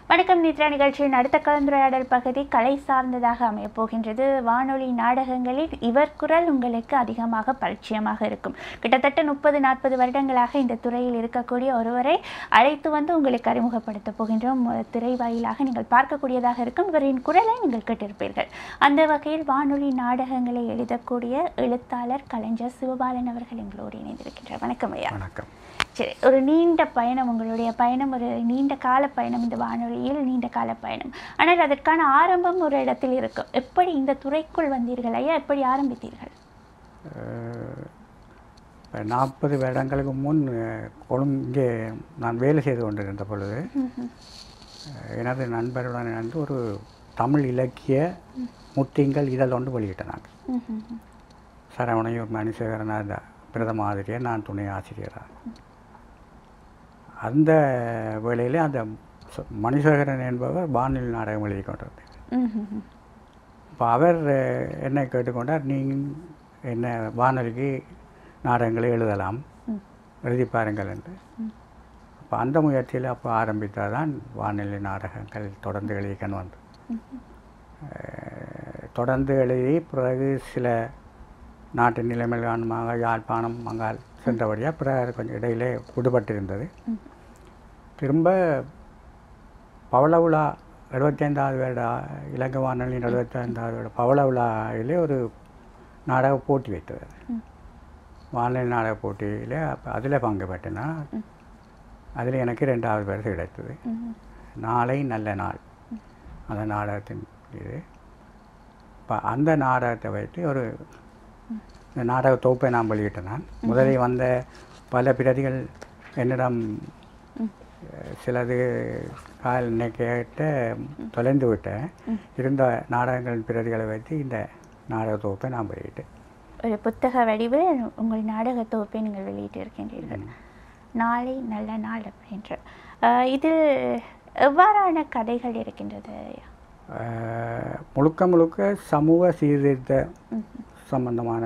வணக்கம் நித்ரா நிகழ்ச்சியின் அடுத்த கலந்துரையாடல் பகுதி கலை சார்ந்ததாக அமையப் போகின்றது வானொலி நாடகங்களில் இவர் குரல் உங்களுக்கு அதிகமாக பரிச்சயமாக இருக்கும் கிட்டத்தட்ட முப்பது நாற்பது வருடங்களாக இந்த துறையில் இருக்கக்கூடிய ஒருவரை அழைத்து வந்து உங்களுக்கு அறிமுகப்படுத்தப் போகின்றோம் திரை வாயிலாக நீங்கள் பார்க்கக்கூடியதாக இருக்கும் இவரின் குரலை நீங்கள் கேட்டிருப்பீர்கள் அந்த வகையில் வானொலி நாடகங்களை எழுதக்கூடிய எழுத்தாளர் கலைஞர் சிவபாலன் அவர்கள் எங்களோடு இணைந்திருக்கின்றார் வணக்கம் ஐயா வணக்கம் சரி ஒரு நீண்ட பயணம் உங்களுடைய பயணம் ஒரு நீண்ட கால பயணம் இந்த வானொலியில் நீண்ட கால பயணம் ஆனால் அதற்கான ஆரம்பம் ஒரு இடத்தில் இருக்கும் எப்படி இந்த துறைக்குள் வந்தீர்கள் ஐயா எப்படி ஆரம்பித்தீர்கள் நாற்பது வருடங்களுக்கு முன் அஹ், கொழும்பு இங்கே நான் வேலை செய்து கொண்டிருந்த பொழுது அஹ், எனது நண்பருடன் இணைந்து ஒரு தமிழ் இலக்கிய முத்திங்கள் இதழ் ஒன்று வெளியிட்டேன் நான் சரவணையூர் மணிசேகரன் அந்த பிரதம ஆசிரியர் நான் துணை ஆசிரியராக அந்த வேளையிலே அந்த ச- மணிசேகரன் என்பவர் வானிலை நாடகம் எழுதி கொண்டிருந்தார் இப்போ அவர் அஹ், என்னை கேட்டுக்கொண்டார் நீங்கள் என்ன வானொலிக்கு நாடகங்களை எழுதலாம் எழுதி பாருங்கள் என்று அப்போ அந்த முயற்சியில் அப்போ ஆரம்பித்தால் தான் வானிலை நாடகங்கள் தொடர்ந்து எழுதிக்கணும் வந்து அஹ், தொடர்ந்து எழுதி பிறகு சில நாட்டு நிலைமை காரணமாக யாழ்ப்பாணம் மங்கால் சென்றபடியாக பிறகு அது கொஞ்சம் இடையிலே விடுபட்டிருந்தது திரும்ப பவள விழா எழுபத்தைந்தாவது வருட இலங்கை வானொலியின் எழுபத்தைந்தாவது வருட பவள விழாவிலே ஒரு நாடக போட்டி வைத்தவர் வானொலி நாடக போட்டியில் அப்போ அதில் பங்கு பெற்றேன்னா அதில் எனக்கு ரெண்டாவது பரிசு கிடைத்தது நாளை நல்ல நாள் அந்த நாடகத்தின் இது இப்போ அந்த நாடகத்தை வைத்து ஒரு இந்த நாடக தொகுப்பை நான் வெளியிட்டேன் நான் முதலில் வந்த பல பிரதிகள் என்னிடம் அஹ், சிலது கால் கேட்ட தொலைந்து விட்டேன் இருந்த நாடகங்களின் பிரதிகளை வைத்து இந்த நாடக தொகுப்பை நான் வெளியிட்டேன் ஒரு புத்தக வடிவில் உங்கள் நாடக தொகுப்பை நீங்கள் வெளியிட்டு இருக்கின்றீர்கள் நாளை நல்ல நாள் அப்படின்ற அஹ், இதில் எவ்வாறான கதைகள் இருக்கின்றது ஐயா அஹ், முழுக்க முழுக்க சமூக சீர்திருத்த சம்பந்தமான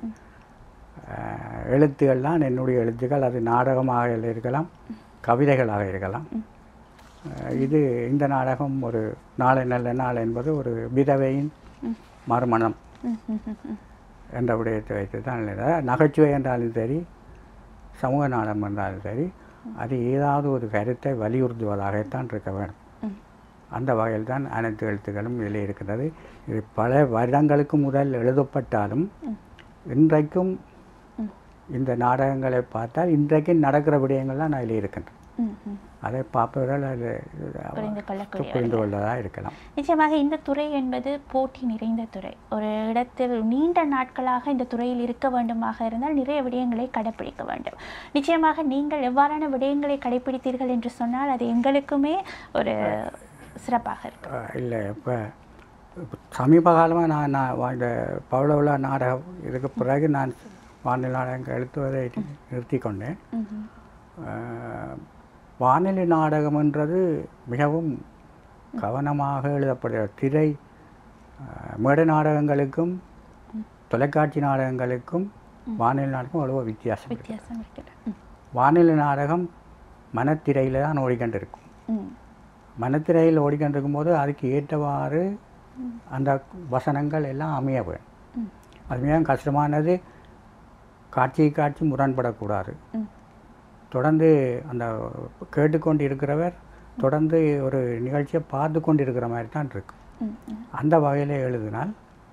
அஹ், எழுத்துக்கள் தான் என்னுடைய எழுத்துக்கள் அது நாடகமாக இருக்கலாம் கவிதைகளாக இருக்கலாம் அஹ், இது இந்த நாடகம் ஒரு நாளை நல்ல நாள் என்பது ஒரு விதவையின் மறுமணம் ம், ம், ம், ம். என்ற விடயத்தை வைத்து தான் எழுதுகிறேன். நகைச்சுவை என்றாலும் சரி சமூக நாடகம் என்றாலும் சரி அது ஏதாவது ஒரு கருத்தை வலியுறுத்துவதாகத்தான் இருக்க வேண்டும் ம். அந்த வகையில் தான் அனைத்து எழுத்துக்களும் இதில் இருக்கிறது இது பல வருடங்களுக்கு முதல் எழுதப்பட்டாலும் இன்றைக்கும் இந்த நாடகங்களை பார்த்தால் இன்றைக்கு நடக்கிற விடயங்கள்லாம் நான் இதில் இருக்கின்றேன் ம், ம். அதை பார்ப்பவர்கள் அது புரிந்து கொள்ளக்கூடிய புரிந்து கொள்ளதாக இருக்கலாம் நிச்சயமாக இந்த துறை என்பது போட்டி நிறைந்த துறை ஒரு இடத்தில் நீண்ட நாட்களாக இந்த துறையில் இருக்க வேண்டுமாக இருந்தால் நிறைய விடயங்களை கடைப்பிடிக்க வேண்டும் நிச்சயமாக நீங்கள் எவ்வாறான விடயங்களை கடைப்பிடித்தீர்கள் என்று சொன்னால் அது எங்களுக்குமே ஒரு சிறப்பாக இருக்கும் அஹ் இல்லை இப்போ சமீப காலமாக நான் நான் வா- இந்த பவளவிழா நாடகம் இதுக்கு பிறகு நான் வானிலை நாடகம் எழுத்துவதை நிறுத்தி கொண்டேன் ம்ஹும். அஹ், வானிலை நாடகம்ன்றது மிகவும் கவனமாக எழுதப்படுகிற திரை அஹ், மேடை நாடகங்களுக்கும் தொலைக்காட்சி நாடகங்களுக்கும் வானிலை நாடகம் அவ்வளோ வித்தியாசம் இருக்கு. வித்தியாசம் இருக்கிறது ம். வானிலை நாடகம் மனத்திரையில் தான் ஓடிக்கொண்டிருக்கும் ம். மனத்திரையில் ஓடிக்கொண்டிருக்கும் போது அதுக்கு ஏற்றவாறு அந்த வசனங்கள் எல்லாம் அமைய வேணும் ம். அது மிகவும் கஷ்டமானது காட்சி காட்சி முரண்படக்கூடாது ம். தொடர்ந்து அந்த கேட்டுக்கொண்டு இருக்கிறவர் தொடர்ந்து ஒரு நிகழ்ச்சியை பார்த்து கொண்டு இருக்கிற மாதிரி தான் இருக்கும் ம். ம். அந்த வகையில் எழுதினால்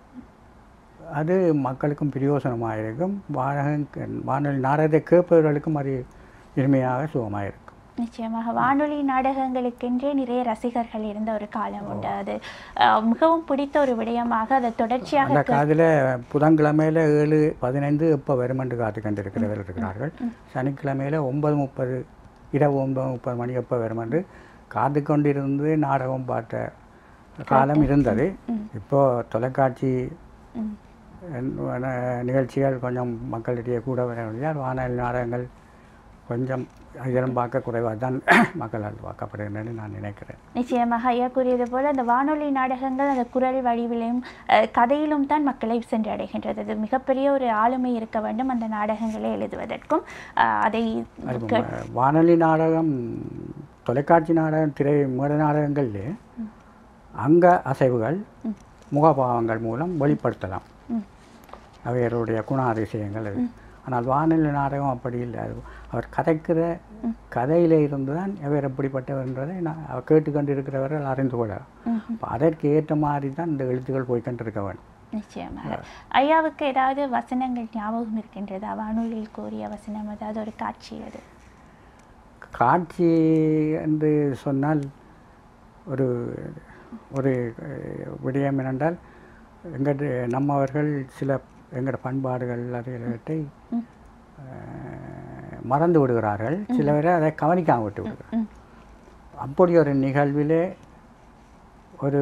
அது மக்களுக்கும் பிரயோசனமாக இருக்கும் வானக வானொலி நாடகத்தை கேட்பவர்களுக்கும் அது இனிமையாக சுகமாக இருக்கும் நிச்சயமாக வானொலி நாடகங்களுக்கென்றே நிறைய ரசிகர்கள் இருந்த ஒரு காலம் உண்டு அது அஹ், மிகவும் பிடித்த ஒரு விடயமாக அதை தொடர்ச்சியாக அந்த காதில் புதன்கிழமையில் ஏழு பதினைந்து எப்போ வருமென்று காத்து கொண்டிருக்கிறவர்கள் இருக்கிறார்கள் சனிக்கிழமையில் ஒன்பது முப்பது இரவு ஒன்பது முப்பது மணி எப்போ வருமென்று காத்து கொண்டிருந்து நாடகம் பார்த்த காலம் இருந்தது இப்போ தொலைக்காட்சி ம். என் நிகழ்ச்சிகள் கொஞ்சம் மக்களிடையே கூட வரவில்லையால் வானொலி நாடகங்கள் கொஞ்சம் இதெல்லாம் பார்க்க குறைவாக தான் மக்களால் பார்க்கப்படுகின்றன நான் நினைக்கிறேன் நிச்சயமாக ஐயா கூறியது போல அந்த வானொலி நாடகங்கள் அந்த குரல் வடிவிலும் அஹ், கதையிலும் தான் மக்களை சென்றடைகின்றது அது மிகப்பெரிய ஒரு ஆளுமை இருக்க வேண்டும் அந்த நாடகங்களை எழுதுவதற்கும் அஹ், அதை அது கே- ம- வானொலி நாடகம் தொலைக்காட்சி நாடகம் திரை மேடை நாடகங்களில் அங்க அசைவுகள் முகபாவங்கள் மூலம் வெளிப்படுத்தலாம் ம் அவருடைய குணாதிசயங்கள் அது ஆனால் வானிலை நாடகம் அப்படி இல்லை அது அவர் கதைக்கிற கதையில இருந்து தான் அவர் எப்படிப்பட்டவர்ன்றதை நான் அவர் கேட்டுக்கொண்டு இருக்கிறவர்கள் அறிந்து கொள்ளலாம் ம் அப்ப அதற்கு ஏற்ற மாதிரி தான் இந்த எழுத்துக்கள் போய்கொண்டிருக்க வேண்டும் நிச்சயமாக ஐயாவுக்கு ஏதாவது வசனங்கள் ஞாபகம் இருக்கின்றதா வானொலியில் கூறிய வசனம் அதாவது ஒரு காட்சி அது காட்சி என்று சொன்னால் ஒரு ஒரு அஹ், விடயம் என்னென்றால் எங்கள் நம்மவர்கள் சில எங்களோட பண்பாடுகள் அறிவுகளை ம். அஹ், மறந்து விடுகிறார்கள் சிலவரை அதை கவனிக்காமல் விட்டு விடுகிறார்கள் ம் அப்படி ஒரு நிகழ்விலே ஒரு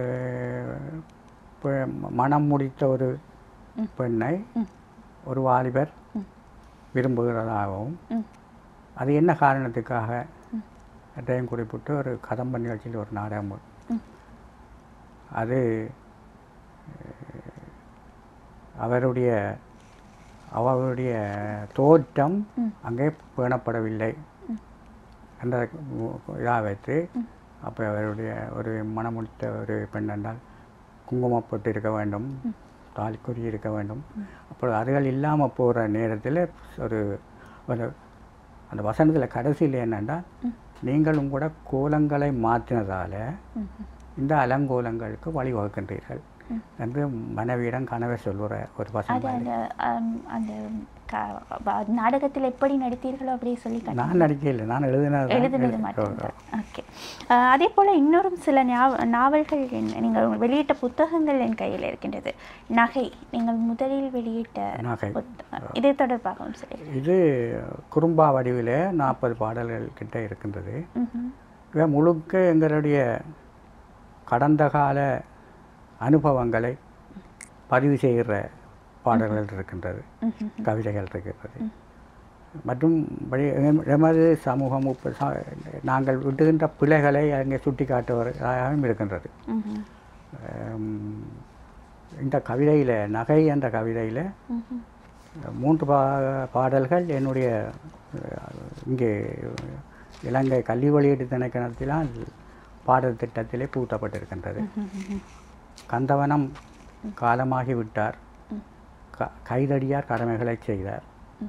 பெ- மனம் முடித்த ஒரு ம். பெண்ணை ம். ஒரு வாலிபர் ம். விரும்புகிறதாகவும் ம் அது என்ன காரணத்துக்காக அதையும் குறிப்பிட்டு ஒரு கதம்ப நிகழ்ச்சியில் ஒரு நாடகம் வரும். ம். அது அஹ், அவருடைய அவருடைய தோற்றம் ம். அங்கே பேணப்படவில்லை என்ற இதாக வைத்து அப்போ அவருடைய ஒரு மனமுடித்த ஒரு பெண் என்றால் குங்குமப்பட்டு இருக்க வேண்டும் தாலிக்குறி இருக்க வேண்டும் அப்போ அதுகள் இல்லாமல் போகிற நேரத்தில் ஒரு ஒரு அந்த வசனத்தில் கடைசியில் என்னென்னா நீங்களும் கூட கோலங்களை மாற்றினதால் ம் இந்த அலங்கோலங்களுக்கு வழிவகுக்கின்றீர்கள் என்று மனைவியிடம் கனவை சொல்லுற ஒரு அது வசனம் அந்த ஆம், அந்த க- வ- நாடகத்தில் எப்படி நடித்தீர்களோ அப்படியே சொல்லி காட்டு நான் நடிக்கவில்லை நான் எழுதினது எழுதுனது மட்டும்தான் ஓகே அதே போல் இன்னொரு சில ஞாப நாவல்கள் என்- நீங்கள் வெளியிட்ட புத்தகங்கள் என் கையில் இருக்கின்றது நகை நீங்கள் முதலில் வெளியிட்ட நகை. புத்தகம் இது தொடர்பாகவும் சரி இது குறும்பா வடிவில் நாற்பது பாடல்கள் கிட்ட இருக்கின்றது ம்ஹும். இவை முழுக்க எங்களுடைய கடந்த கால அனுபவங்களை பதிவு செய்கிற பாடல்கள் இருக்கின்றது ம்ஹும். கவிதைகள் இருக்கின்றது மற்றும் வழி- எம்- எமது சமூகம் இப்ப சா- நாங்கள் விட்டுகின்ற பிழைகளை அங்கே சுட்டி காட்டுவதாகவும் இருக்கின்றது ம்ஹும். உம், இந்த கவிதையில் நகை என்ற கவிதையில் ம்ஹும். மூன்று பா பாடல்கள் என்னுடைய அஹ், இங்கே இலங்கை கல்வி வெளியீட்டு திணைக்களத்தினால் பாடல் திட்டத்திலே பூட்டப்பட்டிருக்கின்றது ம்ஹும். கந்தவனம் காலமாகி விட்டார் க கைதடியார் கடமைகளை செய்தார்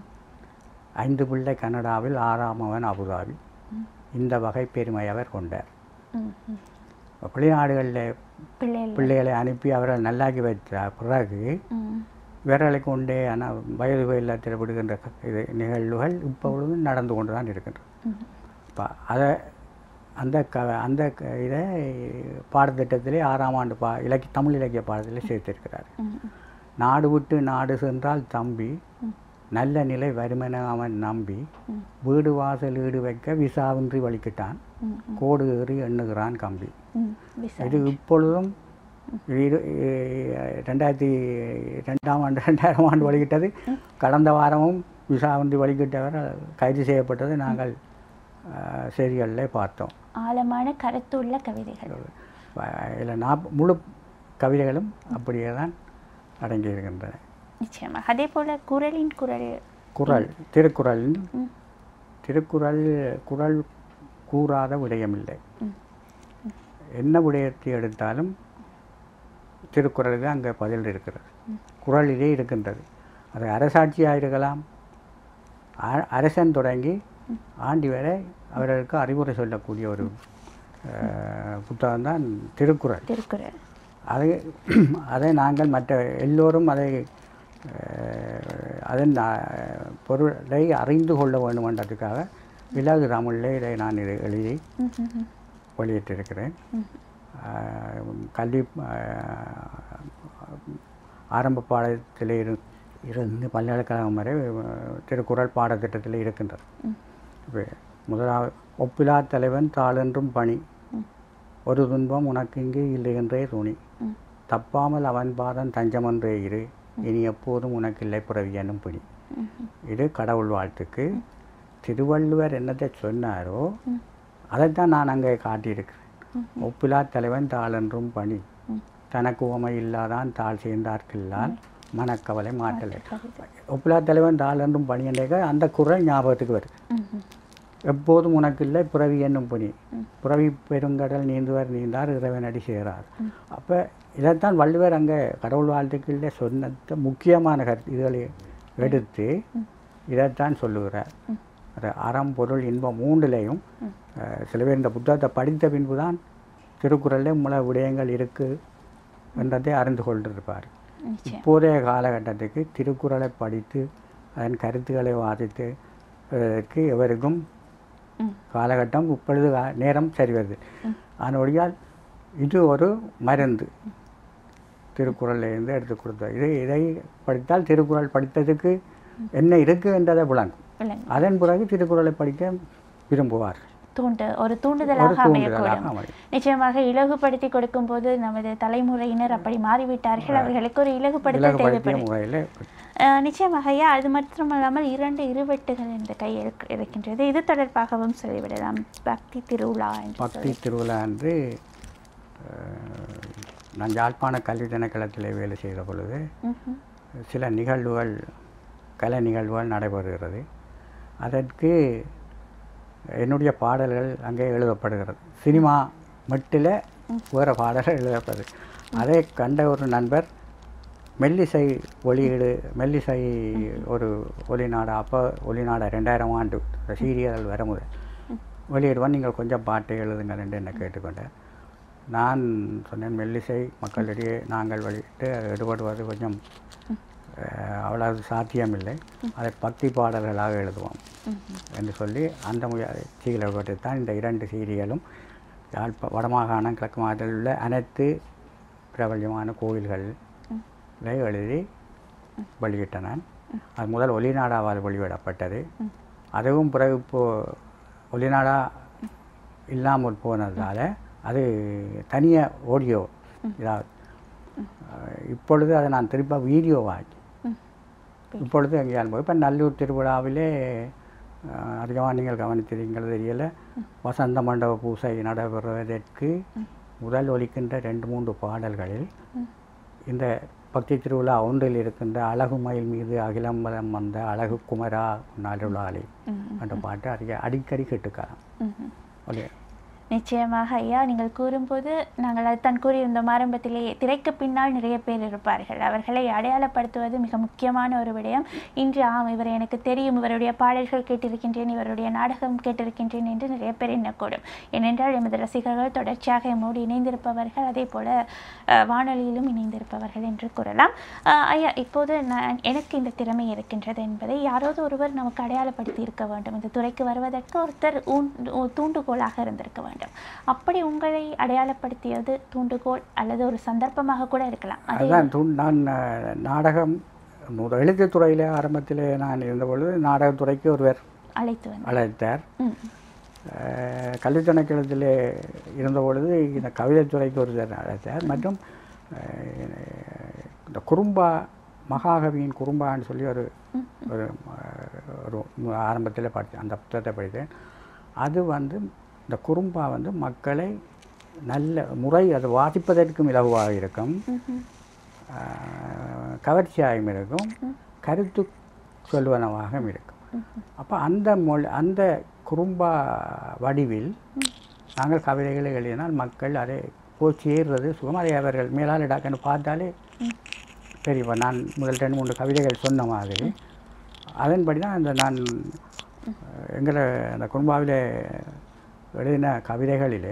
ஐந்து பிள்ளை கனடாவில் ஆறாமவன் அபுதாபி இந்த வகை பெருமை அவர் கொண்டார் ம்ஹும். வெளிநாடுகளில் பிள்ளைகள் பிள்ளைகளை அனுப்பி அவர்கள் நல்லாக்கி வைத்த பிறகு ம். விரலை கொண்டே ஆனால் வயது இல்லத்தில் விடுகின்ற க- இது நிகழ்வுகள் இப்பொழுதும் நடந்து கொண்டு தான் இருக்கின்றது ம். இப்போ அதை அந்த க அந்த க- இதை பாடத்திட்டத்திலே ஆறாம் ஆண்டு பா இலக்கிய தமிழ் இலக்கிய பாடத்திலே சேர்த்திருக்கிறார் ம். நாடு விட்டு நாடு சென்றால் தம்பி ம். நல்ல நிலை வருமென அவன் நம்பி ம். வீடு வாசல் ஈடு வைக்க விசாவின்றி வலிக்கிட்டான் ம். கோடு ஏறி எண்ணுகிறான் கம்பி ம். விசா இது இப்பொழுதும் இரு இ- ரெண்டாயிரத்தி ரெண்டாம் ஆண்டு ரெண்டாயிரம் ஆண்டு வழிகிட்டது கடந்த வாரமும் விசாவின்றி வழிகிட்டவர் கைது செய்யப்பட்டது நாங்கள் அஹ், செய்திகளில் பார்த்தோம் ஆழமான கருத்துள்ள கவிதைகள் இதில் நாப் முழு கவிதைகளும் அப்படியே தான் அடங்கி இருக்கின்றன நிச்சயமாக அதே போல குரலின் குரல் குரல் திருக்குறளில் ம். திருக்குறள் குரல் கூறாத விடயமில்லை ம். என்ன விடயத்தை எடுத்தாலும் திருக்குறளுக்கு அங்கே பதில் இருக்கிறது குறளிலே இருக்கின்றது அது அரசாட்சியாக இருக்கலாம் அ- அரசன் தொடங்கி ஆண்டி வரை அவர்களுக்கு அறிவுரை சொல்லக்கூடிய ஒரு புத்தகம் தான் திருக்குறள் திருக்குறள் அதை அதை நாங்கள் மற்ற எல்லோரும் அதை அஹ், அதன் அஹ், பொருளை அறிந்து கொள்ள வேண்டுமென்றதுக்காக விலகு தமிழில் இதை நான் இதை எழுதி ம். ம். ம். வெளியிட்டிருக்கிறேன் ம். அஹ், கல்வி அஹ், ஆரம்ப பாடத்தில் இரு இருந்து பல்கலைக்கழகம் வரை அஹ், திருக்குறள் பாடத்திட்டத்தில் இருக்கின்றது ம். இப்போ முதலாவது ஒப்பிலா தலைவன் தாளென்றும் பணி ம். ஒரு துன்பம் உனக்கு இங்கு இல்லை என்றே துணி ம். தப்பாமல் அவன் பாதம் தஞ்சமன்றே இரு இனி எப்போதும் உனக்கு இல்லை பிறவி எனும் பிடி ம். இது கடவுள் வாழ்த்துக்கு திருவள்ளுவர் என்னத்தை சொன்னாரோ ம். அதைத்தான் நான் அங்கே காட்டியிருக்கிறேன் ம். ஒப்பிலா தலைவன் தாளென்றும் பணி ம். தனக்கு உவமை இல்லாதான் தாழ் சேர்ந்தார்க்கில்லால் மனக்கவலை மாட்டலை கவிதை. ஒப்பிலா தலைவன் தாளென்றும் பணி என்றேக்க அந்த குரல் ஞாபகத்துக்கு வருது ம். ம். எப்போதும் உனக்கு இல்லை பிறவி என்னும் புனி பிறவி பெருங்கடல் நீந்துவர் நீந்தார் இறைவனடி சேரார் அப்போ இதைத்தான் வள்ளுவர் அங்கே கடவுள் வாழ்த்துக்களில் சொன்ன முக்கியமான கருத்து இதுகளை எடுத்து இதைத்தான் சொல்லுகிறார் அது அறம் பொருள் இன்பம் மூன்றுலேயும் அஹ், சில பேர் இந்த புத்தகத்தை படித்த பின்பு தான் திருக்குறளில் முல விடயங்கள் இருக்குது என்றதை அறிந்து கொண்டிருப்பார் நிச்சயம் இப்போதைய காலகட்டத்துக்கு திருக்குறளை படித்து அதன் கருத்துக்களை வாசித்து அதற்கு எவருக்கும் ம். காலகட்டம் இப்பொழுது கா- நேரம் சரி வருது அதனுடையால் இது ஒரு மருந்து திருக்குறள்ல இருந்து எடுத்து கொடுத்தோம் இது இதை படித்தால் திருக்குறள் படித்ததுக்கு என்ன இருக்கு என்றதை விளங்கும் விளங்கு அதன் பிறகு திருக்குறளை படிக்க விரும்புவார் தூண்டு ஒரு ஒரு தூண்டுதலாக தூண்டுதலாக அமையக்கூடும் அமையும் நிச்சயமாக இலகுபடுத்தி கொடுக்கும்போது நமது தலைமுறையினர் அப்படி மாறிவிட்டார்கள் அவர்களுக்கு ஒரு இலகுபடுத்தல் இலகுபடுத்திய தேவைப்படுது முறையில் அஹ் நிச்சயமாக ஐயா அது மட்டுமல்லாமல் இரண்டு இருவெட்டுகள் இந்த கையில் இருக்க- இருக்கின்றது இது தொடர்பாகவும் சொல்லிவிடலாம் பக்தி திருவிழா என்று பக்தி திருவிழா அன்று அஹ், நான் யாழ்ப்பாண கல்வி திணைக்களத்தில் வேலை செய்த பொழுது ம்ஹும். சில நிகழ்வுகள் கலை நிகழ்வுகள் நடைபெறுகிறது அதற்கு என்னுடைய பாடல்கள் அங்கே எழுதப்படுகிறது சினிமா மட்டில் வேறு பாடல்கள் எழுதப்படுது அதை கண்ட ஒரு நண்பர் மெல்லிசை ஒளியீடு மெல்லிசை ஒரு ஒளிநாடு அப்போ ஒளிநாடு ரெண்டாயிரம் ஆண்டு சீரியல் வர முதல் வெளியிடுவான் நீங்கள் கொஞ்சம் பாட்டை எழுதுங்கள் என்று என்னை கேட்டுக்கொண்டேன் நான் சொன்னேன் மெல்லிசை மக்களிடையே நாங்கள் வெளியிட்டு அது ஈடுபடுவது கொஞ்சம் அஹ், அவ்வளவு சாத்தியமில்லை அதை பக்தி பாடல்களாக எழுதுவோம் ம்ஹும். என்று சொல்லி அந்த முயற்சிகளை பற்றி தான் இந்த இரண்டு சீரியலும் யாழ்ப்பா வடமாகாணம் கிழக்கு மாநிலத்தில் உள்ள அனைத்து பிரபல்யமான கோயில்கள் இதை எழுதி வெளியிட்ட நான் அது முதல் ஒளிநாடாவால் வெளியிடப்பட்டது அதுவும் பிறகு இப்போ ஒளிநாடா இல்லாமல் போனதால் அது தனியாக ஆடியோ இதாக இப்பொழுது அதை நான் திரும்ப வீடியோவாக்கி ம். இப்பொழுது எங்கேயாலும் போய் இப்போ நல்லூர் திருவிழாவிலே அஹ், அதிகமாக நீங்கள் கவனித்திருங்கள் தெரியல வசந்த மண்டப பூசை நடைபெறுவதற்கு முதல் ஒலிக்கின்ற ரெண்டு மூன்று பாடல்களில் இந்த பக்தி திருவிழா ஒன்றில் இருக்கின்ற அழகு மயில் மீது அகிலம்பலம் வந்த அழகு குமரா நலுளாளி ம். என்ற பாட்டு அதிக அடிக்கடி கேட்டுக்கலாம் ம்ஹும். ஒலி நிச்சயமாக ஐயா நீங்கள் கூறும்போது நாங்கள் அதுதான் கூறியிருந்தோம் ஆரம்பத்திலேயே திரைக்கு பின்னால் நிறைய பேர் இருப்பார்கள் அவர்களை அடையாளப்படுத்துவது மிக முக்கியமான ஒரு விடயம் இன்று ஆம் இவர் எனக்கு தெரியும் இவருடைய பாடல்கள் கேட்டிருக்கின்றேன் இவருடைய நாடகம் கேட்டிருக்கின்றேன் என்று நிறைய பேர் எண்ணக்கூடும் ஏனென்றால் எமது ரசிகர்கள் தொடர்ச்சியாக எம்மோடு இணைந்திருப்பவர்கள் அதே போல அஹ், வானொலியிலும் இணைந்திருப்பவர்கள் என்று கூறலாம் அஹ், ஐயா இப்போது நான் எனக்கு இந்த திறமை இருக்கின்றது என்பதை யாராவது ஒருவர் நமக்கு அடையாளப்படுத்தி இருக்க வேண்டும் இந்த துறைக்கு வருவதற்கு ஒருத்தர் ஊன் ஊ- தூண்டுகோலாக இருந்திருக்க வேண்டும் அப்படி உங்களை அடையாளப்படுத்தியது தூண்டுகோல் அல்லது ஒரு சந்தர்ப்பமாக கூட இருக்கலாம் அது அதுதான் தூண் நான் அஹ், நாடகம் முத- எழுத்துத்துறையில் ஆரம்பத்தில் நான் இருந்தபொழுது நாடகத்துறைக்கு ஒருவர் அழைத்து வந்து அழைத்தார் ம் அஹ், கல்வித்துணைக்களத்தில் இருந்தபொழுது இந்த கவிதைத்துறைக்கு ஒருவர் அழைத்தார் மற்றும் அஹ், இந்த குறும்பா மகாகவியின் குறும்பான்னு சொல்லி ஒரு ஒரு அஹ், ஒரு ஆரம்பத்தில் படித்தேன் அந்த புத்தகத்தை படித்தேன் அது வந்து இந்த குறும்பா வந்து மக்களை நல்ல முறை அது வாசிப்பதற்கும் இலகுவாக இருக்கும் ம்ஹும். ஆஹ், கவர்ச்சியாகவும் இருக்கும் கருத்து சொல்வனவாகவும் இருக்கும் அப்போ அந்த மொழி அந்த குறும்பா வடிவில் நாங்கள் கவிதைகளை எழுதினால் மக்கள் அதை போய் சேர்றது சுகம் அதை அவர்கள் மேலால் டாக்கன்னு பார்த்தாலே தெரியும் இப்ப நான் முதல் ரெண்டு மூன்று கவிதைகள் சொன்ன மாதிரி அதன்படி தான் அந்த நான் எங்களை அந்த குடும்பாவில் எழுதின கவிதைகளிலே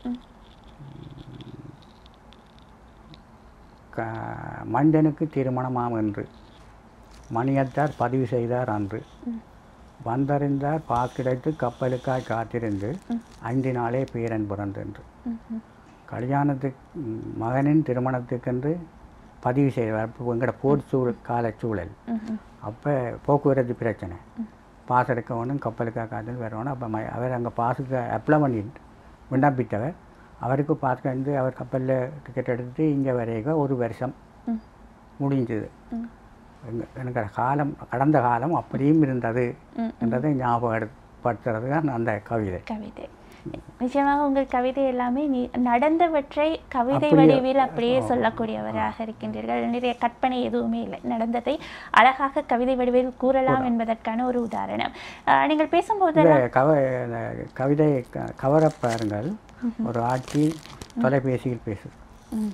க மனிதனுக்கு திருமணமாம் என்று மணியத்தார் பதிவு செய்தார் அன்று வந்தறிந்தார் பாக்கிடைத்து கப்பலுக்காய் காத்திருந்து ஐந்து நாளே பேரன் பிறந்தென்று ம்ஹும். கல்யாணத்துக்கு ம், மகனின் திருமணத்துக்கென்று பதிவு செய்தார் இப்போ எங்களோட போர் சூழல் கால சூழல் ம்ஹும். அப்போ போக்குவரத்து பிரச்சனை பாஸ் எடுக்கணும் கப்பலுக்காக காதல் வரணும் அப்போ ம அவர் அங்கே பாஸுக்கு அப்ளை பண்ணிட்டு விண்ணப்பித்தவர் அவருக்கு பாஸ் வந்து அவர் கப்பலில் டிக்கெட் எடுத்து இங்கே வரைக்கும் ஒரு வருஷம் ம். முடிஞ்சது ம். எங்க- எனக்கு காலம் கடந்த காலம் அப்படியும் இருந்தது ம். என்றதை ஞாபகப்படுத்துறது தான் அந்த கவிதை கவிதை நிச்சயமாக உங்கள் கவிதை எல்லாமே நீ- நடந்தவற்றை கவிதை அப்படியே- வடிவில் அப்படியே சொல்லக்கூடியவராக இருக்கின்றீர்கள் நிறைய கற்பனை எதுவுமே இல்லை நடந்ததை அழகாக கவிதை வடிவில் கூறலாம் என்பதற்கான ஒரு உதாரணம் அஹ், நீங்கள் பேசும்போது இந்த கவ இந்த கவிதை க- கவரப் பாருங்கள் ஒரு ஆட்சி தொலைபேசியில் பேசு ம்,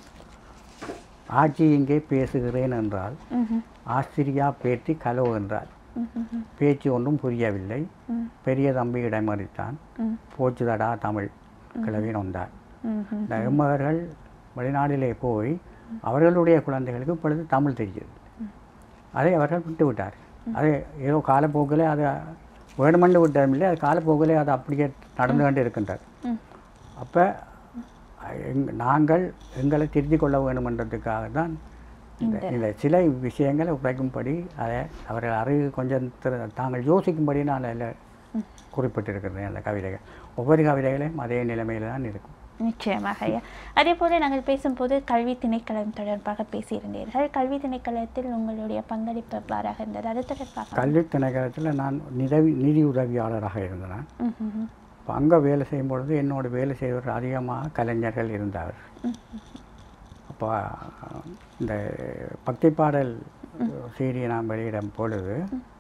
ஆட்சி இங்கே பேசுகிறேன் என்றால் ம்ஹும், ஆஸ்திரியா பேத்தி கலோ என்றால் ம்ஹும், பேச்சு ஒன்றும் புரியவில்லை ம், பெரிய தம்பி இடைமறித்தான் ம், போச்சுதடா தமிழ் கிளவி நொந்தார் ம்ஹும், இந்த எம்மவர்கள் வெளிநாட்டிலே போய் அவர்களுடைய குழந்தைகளுக்கு இப்பொழுது தமிழ் தெரியுது அதை அவர்கள் விட்டு விட்டார் அது ஏதோ காலப்போக்கில் அது வேணுமென்று விட்டதில்லை அது காலப்போக்கில் அது அப்படியே நடந்து கொண்டு இருக்கின்றது ம், அப்போ எங் நாங்கள் எங்களை திருத்திக் கொள்ள வேணுமென்றதுக்காக தான் இந்த இந்த சில விஷயங்களை உரைக்கும்படி அதை அவர்கள் அறிவு கொஞ்சம் திரு- தாங்கள் யோசிக்கும்படி நான் அதில் குறிப்பிட்டிருக்கிறேன் அந்த கவிதைகள் ஒவ்வொரு கவிதைகளையும் அதே நிலைமையில் தான் இருக்கும் நிச்சயமாக ஐயா அதே போல நாங்கள் பேசும்போது கல்வி திணைக்களம் தொடர்பாக பேசியிருந்தீர்கள் கல்வி திணைக்களத்தில் உங்களுடைய பங்களிப்பு எவ்வாறாக இருந்தது அது தொடர்பாக கல்வி திணைக்களத்தில் நான் நிதி நிதி உதவியாளராக இருந்தேன் ம், ம், ம். இப்போ அங்கே வேலை செய்யும் பொழுது என்னோட வேலை செய்வர் அதிகமாக கலைஞர்கள் இருந்தார் அப்போ இந்த பக்தி பாடல் சீடியை நான் வெளியிடும் பொழுது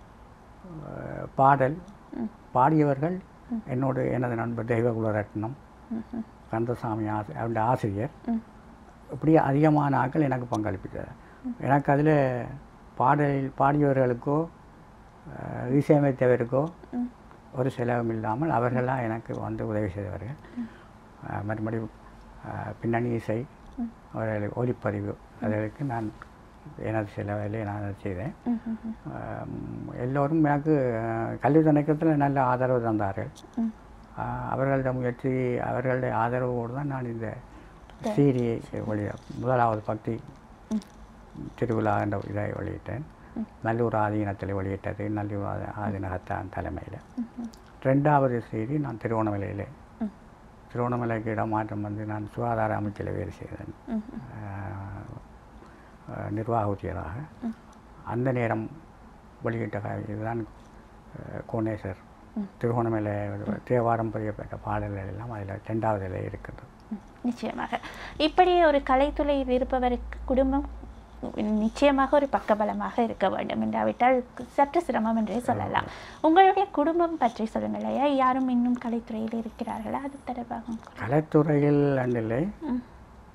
அஹ், பாடல் பாடியவர்கள் என்னோட எனது நண்பர் தெய்வகுலரட்னம் ம், ம், கந்தசாமி ஆசி அவருடைய ஆசிரியர் ம். இப்படி அதிகமான ஆட்கள் எனக்கு பங்களிப்பித்தார் எனக்கு அதில் பாடலில் பாடியவர்களுக்கோ அஹ், இசையமைத்தவருக்கோ ம். ஒரு செலவும் இல்லாமல் அவர்களாக எனக்கு வந்து உதவி செய்தவர்கள் அஹ், மறுபடி அஹ், பின்னணி இசை அவர்களுக்கு ஒலிப்பதிவு அதற்கு நான் எனது செலவிலே நான் அதை செய்தேன் ம், ம், ம். அஹ், எல்லோரும் எனக்கு அஹ், கல்வி திணைக்கத்தில் நல்ல ஆதரவு தந்தார்கள் ம். அஹ், அவர்களது முயற்சி அவர்களுடைய ஆதரவோடு தான் நான் இந்த சீரியை வெளிய முதலாவது பக்தி திருவிழா என்ற இதை வெளியிட்டேன் நல்லூர் ஆதீனத்தில் வெளியிட்டது நல்லூர் ஆதி- ஆதீனகத்தான் தலைமையில் ரெண்டாவது செய்தி நான் திருவண்ணாமலையில் ம். திருவண்ணாமலைக்கு இடமாற்றம் வந்து நான் சுகாதார அமைச்சில் வேலை செய்தேன் ம், அஹ், அஹ், நிர்வாக உத்தியராக அந்த நேரம் வெளியிட்ட க- இதுதான் அஹ், கோணேசர் திருவண்ணாமலை தேவாரம் பதியப்பட்ட பாடல்கள் எல்லாம் அதில் ரெண்டாவதில் இருக்கிறது ம், நிச்சயமாக இப்படி ஒரு கலைத்துறையில் இருப்பவருக்கு குடும்பம் நிச்சயமாக ஒரு பக்கபலமாக இருக்க வேண்டும் என்றாவிட்டால் சற்று சிரமம் என்றே சொல்லலாம் உங்களுடைய குடும்பம் பற்றி சொல்லுங்கள் ஐயா யாரும் இன்னும் கலைத்துறையில் இருக்கிறார்களா அது தொடர்பாக கலைத்துறையில் அன்றில்லை ம்,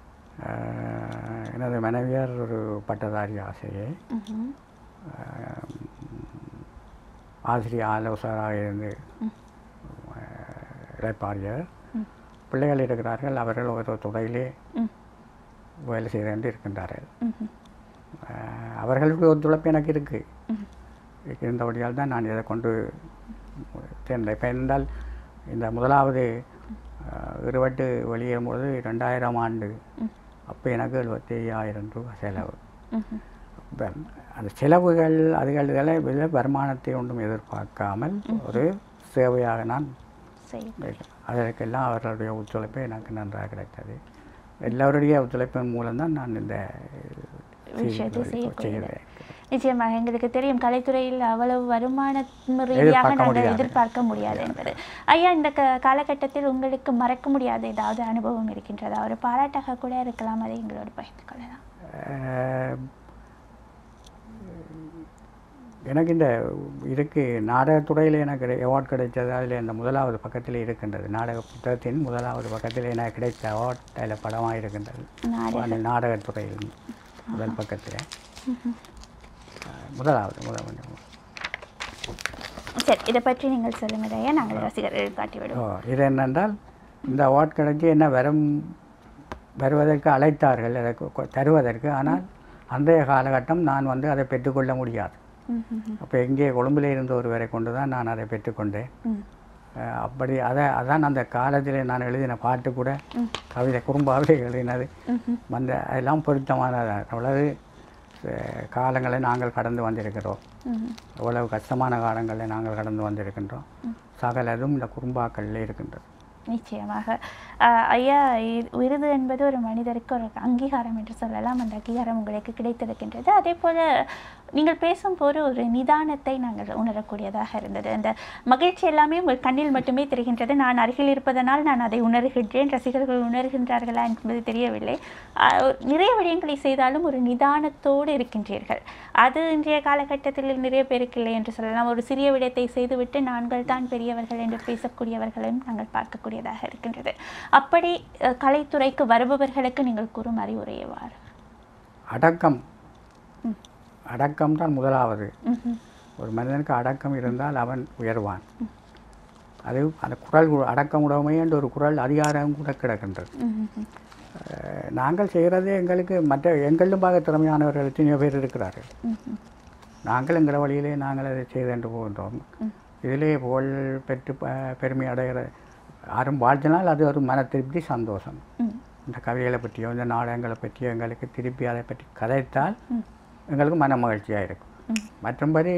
அஹ், எனது மனைவியார் ஒரு பட்டதாரி ஆசிரியை ம்ஹும். அஹ், ஆசிரியர் ஆலோசகராக இருந்து ம். அஹ், இளைப்பாறியவர் ம். பிள்ளைகள் இருக்கிறார்கள் அவர்கள் ஒரு துறையிலே ம், வேலை செய்து கொண்டு இருக்கின்றார்கள் ம்ஹும். அஹ், அவர்களுடைய ஒத்துழைப்பு எனக்கு இருக்குது ம், இருந்தபடியால் தான் நான் இதை கொண்டு சேர்ந்தேன் இப்போ இருந்தால் இந்த முதலாவது அஹ், இருவட்டு வெளியேறும்பொழுது ரெண்டாயிரம் ஆண்டு ம். அப்போ எனக்கு எழுபத்தி ஐயாயிரம் ரூபாய் செலவு ம்ஹும். இப்ப அந்த செலவுகள் அதுகள் இதெல்லாம் இதில் வருமானத்தை ஒன்றும் எதிர்பார்க்காமல் ஒரு சேவையாக நான் சரி அதற்கெல்லாம் அவர்களுடைய ஒத்துழைப்பு எனக்கு நன்றாக கிடைத்தது எல்லோருடைய ஒத்துழைப்பின் மூலம்தான் நான் இந்த விஷயத்தை செய்திகளை செய்யக்கூடியது செய்கிறேன் நிச்சயமாக எங்களுக்கு தெரியும் கலைத்துறையில் அவ்வளவு வருமான ரீதியாக எதிர்பார்க்க நாங்கள் முடியாது. எதிர்பார்க்க முடியாது என்பது ஐயா இந்த க காலகட்டத்தில் உங்களுக்கு மறக்க முடியாத ஏதாவது அனுபவம் இருக்கின்றதா ஒரு பாராட்டாக கூட இருக்கலாம் அதை எங்களோடு பகிர்ந்து கொள்ளலாம் அஹ், எனக்கு இந்த இதுக்கு நாடகத்துறையில் எனக்கு அவார்ட் கிடைத்தது அதில் இந்த முதலாவது பக்கத்தில் இருக்கின்றது நாடக புத்தகத்தின் முதலாவது பக்கத்தில் எனக்கு கிடைத்த அவார்ட் அதில் படமாக இருக்கின்றது நாடக அந்த நாடகத்துறையில் முதல் பக்கத்தில் அஹ், முதலாவது முதல் சரி இதை பற்றி நீங்கள் சொல்லுங்கள் ஐயா நாங்கள் ரசிகர்கள் ஓ காட்டிவிடுவோம் இது என்னென்றால் இந்த அவார்ட் கிடைச்சி என்ன வரும் வருவதற்கு அழைத்தார்கள் அதை கொ- கொ- தருவதற்கு ஆனால் அன்றைய காலகட்டம் நான் வந்து அதை பெற்றுக்கொள்ள முடியாது ம், ம், ம், அப்போ இங்கே கொழும்பில் இருந்த ஒருவரை கொண்டு தான் நான் அதை பெற்றுக்கொண்டேன் ம், அஹ் அப்படி அதை அதான் அந்த காலத்தில் நான் எழுதின பாட்டு கூட ம். கவிதை குறும்பாகவே எழுதினது ம், ம், வந்த அதெல்லாம் பொருத்தமானது அவ்வளவு அஹ், காலங்களை நாங்கள் கடந்து வந்திருக்கிறோம் ம், எவ்வளவு கஷ்டமான காலங்களை நாங்கள் கடந்து வந்திருக்கின்றோம் சகலதும் இந்த குறும்பாக்களில் இருக்கின்றது நிச்சயமாக ஆஹ் ஐயா இ- விருது என்பது ஒரு மனிதருக்கு ஒரு அங்கீகாரம் என்று சொல்லலாம் அந்த அங்கீகாரம் உங்களுக்கு கிடைத்திருக்கின்றது அதே போல நீங்கள் பேசும்போது ஒரு நிதானத்தை நாங்கள் உணரக்கூடியதாக இருந்தது அந்த மகிழ்ச்சி எல்லாமே உங்கள் கண்ணில் மட்டுமே தெரிகின்றது நான் அருகில் இருப்பதனால் நான் அதை உணர்கின்றேன் ரசிகர்கள் உணர்கின்றார்களா என்பது தெரியவில்லை ஆஹ் நிறைய விடயங்களை செய்தாலும் ஒரு நிதானத்தோடு இருக்கின்றீர்கள் அது இன்றைய காலகட்டத்தில் நிறைய பேருக்கு இல்லை என்று சொல்லலாம் ஒரு சிறிய விடயத்தை செய்துவிட்டு நாங்கள் தான் பெரியவர்கள் என்று பேசக்கூடியவர்களையும் நாங்கள் பார்க்கக்கூடியதாக இருக்கின்றது அப்படி அஹ், கலைத்துறைக்கு வருபவர்களுக்கு நீங்கள் கூறும் அறிவுரையவாறு அடக்கம் ம். அடக்கம் தான் முதலாவது ம்ஹும். ஒரு மனிதனுக்கு அடக்கம் இருந்தால் அவன் உயர்வான் அது அந்த குரல் கு- அடக்கம் உடைமை என்ற ஒரு குரல் அதிகாரம் கூட கிடக்கின்றது ம்ஹும். அஹ், நாங்கள் செய்கிறதே எங்களுக்கு மற்ற எங்களிலும் பார்க்க திறமையானவர்கள் எத்தனையோ பேர் இருக்கிறார்கள் ம்ஹும். நாங்கள் எங்கள் வழியிலே நாங்கள் அதை செய்து போகின்றோம் ம். இதிலே புகழ் பெற்று ப- பெருமை அடைகிற யாரும் வாழ்த்தினால் அது ஒரு மன திருப்தி சந்தோஷம் ம். இந்த கவிதைகளை பற்றியோ இந்த நாடகங்களை பற்றியோ எங்களுக்கு திருப்பி அதை பற்றி கதைத்தால் ம். எங்களுக்கு மன மகிழ்ச்சியாக இருக்கும் ம். மற்றபடி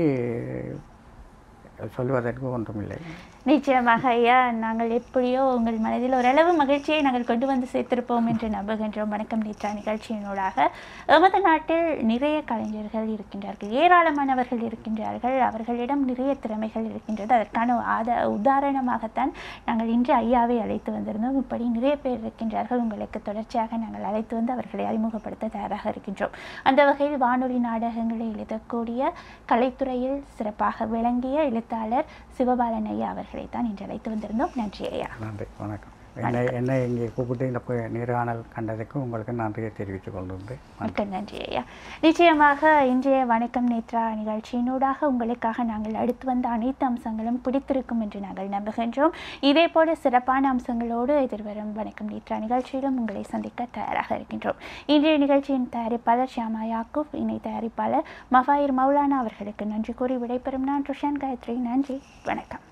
சொல்வதற்கு ஒன்றுமில்லை நிச்சயமாக ஐயா நாங்கள் எப்படியோ உங்கள் மனதில் ஓரளவு மகிழ்ச்சியை நாங்கள் கொண்டு வந்து சேர்த்திருப்போம் என்று நம்புகின்றோம் வணக்கம் நேற்றா நிகழ்ச்சியினூடாக எமது நாட்டில் நிறைய கலைஞர்கள் இருக்கின்றார்கள் ஏராளமானவர்கள் இருக்கின்றார்கள் அவர்களிடம் நிறைய திறமைகள் இருக்கின்றது அதற்கான ஆத உதாரணமாகத்தான் நாங்கள் இன்று ஐயாவை அழைத்து வந்திருந்தோம் இப்படி நிறைய பேர் இருக்கின்றார்கள் உங்களுக்கு தொடர்ச்சியாக நாங்கள் அழைத்து வந்து அவர்களை அறிமுகப்படுத்த தயாராக இருக்கின்றோம் அந்த வகையில் வானொலி நாடகங்களை எழுதக்கூடிய கலைத்துறையில் சிறப்பாக விளங்கிய எழுத்தாளர் சிவபாலன் ஐயா அவர்களை தான் இன்று அழைத்து வந்திருந்தோம் நன்றி ஐயா நன்றி வணக்கம் என்னை என்னை இங்கே கூப்பிட்டு இந்த பு- நேர்காணல் கண்டதுக்கு உங்களுக்கு நன்றியை தெரிவித்துக் கொள்கின்றேன் மிக்க நன்றி ஐயா நிச்சயமாக இன்றைய வணக்கம் நேத்ரா நிகழ்ச்சியினூடாக உங்களுக்காக நாங்கள் அடுத்து வந்த அனைத்து அம்சங்களும் பிடித்திருக்கும் என்று நாங்கள் நம்புகின்றோம் இதே போல சிறப்பான அம்சங்களோடு எதிர்வரும் வணக்கம் நேத்ரா நிகழ்ச்சியிலும் உங்களை சந்திக்க தயாராக இருக்கின்றோம் இன்றைய நிகழ்ச்சியின் தயாரிப்பாளர் ஷியாமா யாக்கூப் இணை தயாரிப்பாளர் மஃபாயிர் மௌலானா அவர்களுக்கு நன்றி கூறி விடைபெறும் நான் ருஷான் காயத்ரி நன்றி வணக்கம்